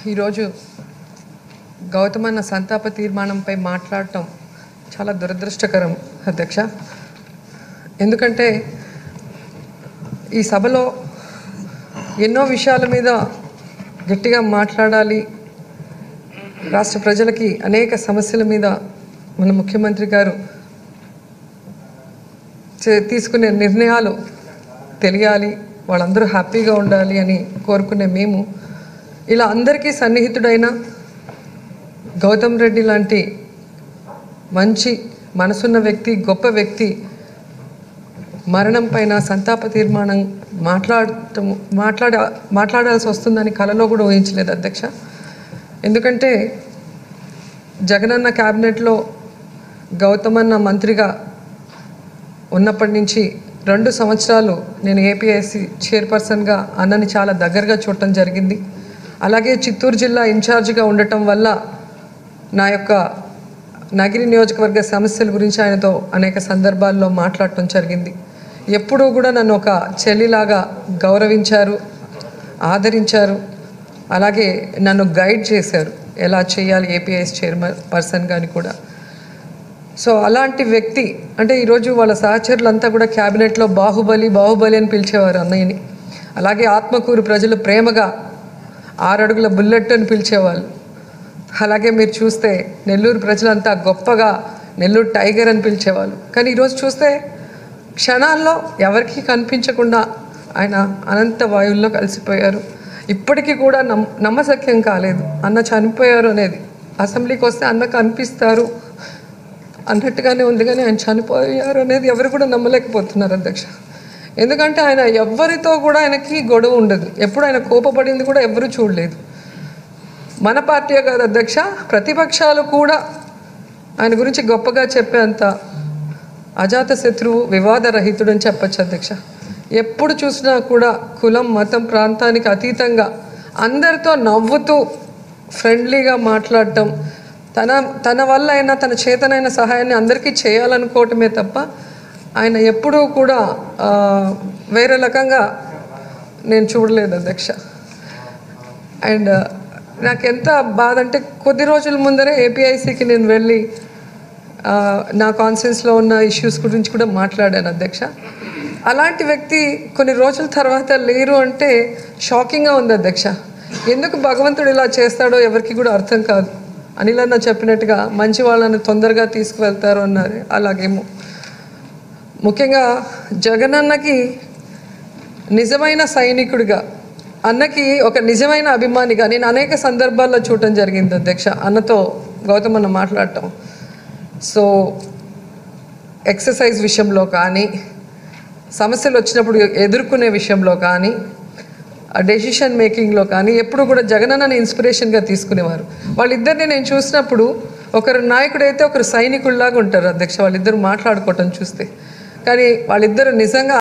ఈరోజు గౌతమన్న సంతాప తీర్మానంపై మాట్లాడటం చాలా దురదృష్టకరం అధ్యక్ష ఎందుకంటే ఈ సభలో ఎన్నో విషయాల మీద గట్టిగా మాట్లాడాలి రాష్ట్ర ప్రజలకి అనేక సమస్యల మీద మన ముఖ్యమంత్రి గారు చే- తీసుకునే నిర్ణయాలు తెలియాలి వాళ్ళందరూ హ్యాపీగా ఉండాలి అని కోరుకునే మేము ఇలా అందరికీ సన్నిహితుడైన గౌతమ్ రెడ్డి లాంటి మంచి మనసున్న వ్యక్తి గొప్ప వ్యక్తి మరణం పైన సంతాప తీర్మానం మాట్లాడటం మాట్లాడ మాట్లాడాల్సి వస్తుందని కలలో కూడా ఊహించలేదు అధ్యక్ష ఎందుకంటే జగనన్న క్యాబినెట్లో గౌతమన్న మంత్రిగా ఉన్నప్పటి నుంచి రెండు సంవత్సరాలు నేను ఏపీఎస్సి చైర్పర్సన్గా అన్నని చాలా దగ్గరగా చూడటం జరిగింది అలాగే చిత్తూరు జిల్లా ఇన్ఛార్జిగా ఉండటం వల్ల నా యొక్క నగిరి నియోజకవర్గ సమస్యల గురించి ఆయనతో అనేక సందర్భాల్లో మాట్లాడటం జరిగింది ఎప్పుడూ కూడా నన్ను ఒక చెల్లిలాగా గౌరవించారు ఆదరించారు అలాగే నన్ను గైడ్ చేశారు ఎలా చేయాలి ఏపీఎస్ చైర్మన్ పర్సన్ కానీ కూడా సో అలాంటి వ్యక్తి అంటే ఈరోజు వాళ్ళ సహచరులంతా కూడా క్యాబినెట్లో బాహుబలి బాహుబలి అని పిలిచేవారు అన్నయ్యని అలాగే ఆత్మకూరు ప్రజలు ప్రేమగా ఆరడుగుల బుల్లెట్ అని పిలిచేవాళ్ళు అలాగే మీరు చూస్తే నెల్లూరు ప్రజలంతా గొప్పగా నెల్లూరు టైగర్ అని పిలిచేవాళ్ళు కానీ ఈరోజు చూస్తే క్షణాల్లో ఎవరికీ కనిపించకుండా ఆయన అనంత వాయువుల్లో కలిసిపోయారు ఇప్పటికీ కూడా నమ్ నమ్మశక్యం కాలేదు అన్న చనిపోయారు అనేది అసెంబ్లీకి వస్తే అన్న కనిపిస్తారు అన్నట్టుగానే ఉంది కానీ ఆయన చనిపోయారు అనేది ఎవరు కూడా నమ్మలేకపోతున్నారు అధ్యక్ష ఎందుకంటే ఆయన ఎవ్వరితో కూడా ఆయనకి గొడవ ఉండదు ఎప్పుడు ఆయన కోపపడింది కూడా ఎవరు చూడలేదు మన పార్టీ కాదు అధ్యక్ష ప్రతిపక్షాలు కూడా ఆయన గురించి గొప్పగా చెప్పేంత అజాత శత్రువు వివాదరహితుడు అని చెప్పచ్చు అధ్యక్ష ఎప్పుడు చూసినా కూడా కులం మతం ప్రాంతానికి అతీతంగా అందరితో నవ్వుతూ ఫ్రెండ్లీగా మాట్లాడటం తన తన వల్ల అయినా తన చేతనైన సహాయాన్ని అందరికీ చేయాలనుకోవటమే తప్ప ఆయన ఎప్పుడూ కూడా ఆ, వేరే రకంగా నేను చూడలేదు అధ్యక్ష అండ్ నాకు ఎంత బాధ అంటే కొద్ది రోజుల ముందరే ఏపీఐసికి నేను వెళ్ళి ఆ, నా కాన్ఫరెన్స్లో ఉన్న ఇష్యూస్ గురించి కూడా మాట్లాడాను అధ్యక్ష అలాంటి వ్యక్తి కొన్ని రోజుల తర్వాత లేరు అంటే షాకింగ్గా ఉంది అధ్యక్ష ఎందుకు భగవంతుడు ఇలా చేస్తాడో ఎవరికి కూడా అర్థం కాదు అనిల్ అన్న చెప్పినట్టుగా మంచి వాళ్ళని తొందరగా తీసుకువెళ్తారు అన్నారు అలాగేమో ముఖ్యంగా జగనన్నకి నిజమైన సైనికుడిగా అన్నకి ఒక నిజమైన అభిమానిగా నేను అనేక సందర్భాల్లో చూడటం జరిగింది అధ్యక్ష అన్నతో గౌతమ్ అన్న మాట్లాడటం సో ఎక్సర్సైజ్ విషయంలో కానీ సమస్యలు వచ్చినప్పుడు ఎదుర్కొనే విషయంలో కానీ డెసిషన్ మేకింగ్లో కానీ ఎప్పుడు కూడా జగనన్నని ఇన్స్పిరేషన్గా తీసుకునేవారు వాళ్ళిద్దరిని నేను చూసినప్పుడు ఒకరు నాయకుడైతే ఒకరు సైనికుల్లాగా ఉంటారు అధ్యక్ష వాళ్ళిద్దరు మాట్లాడుకోవటం చూస్తే కానీ వాళ్ళిద్దరు నిజంగా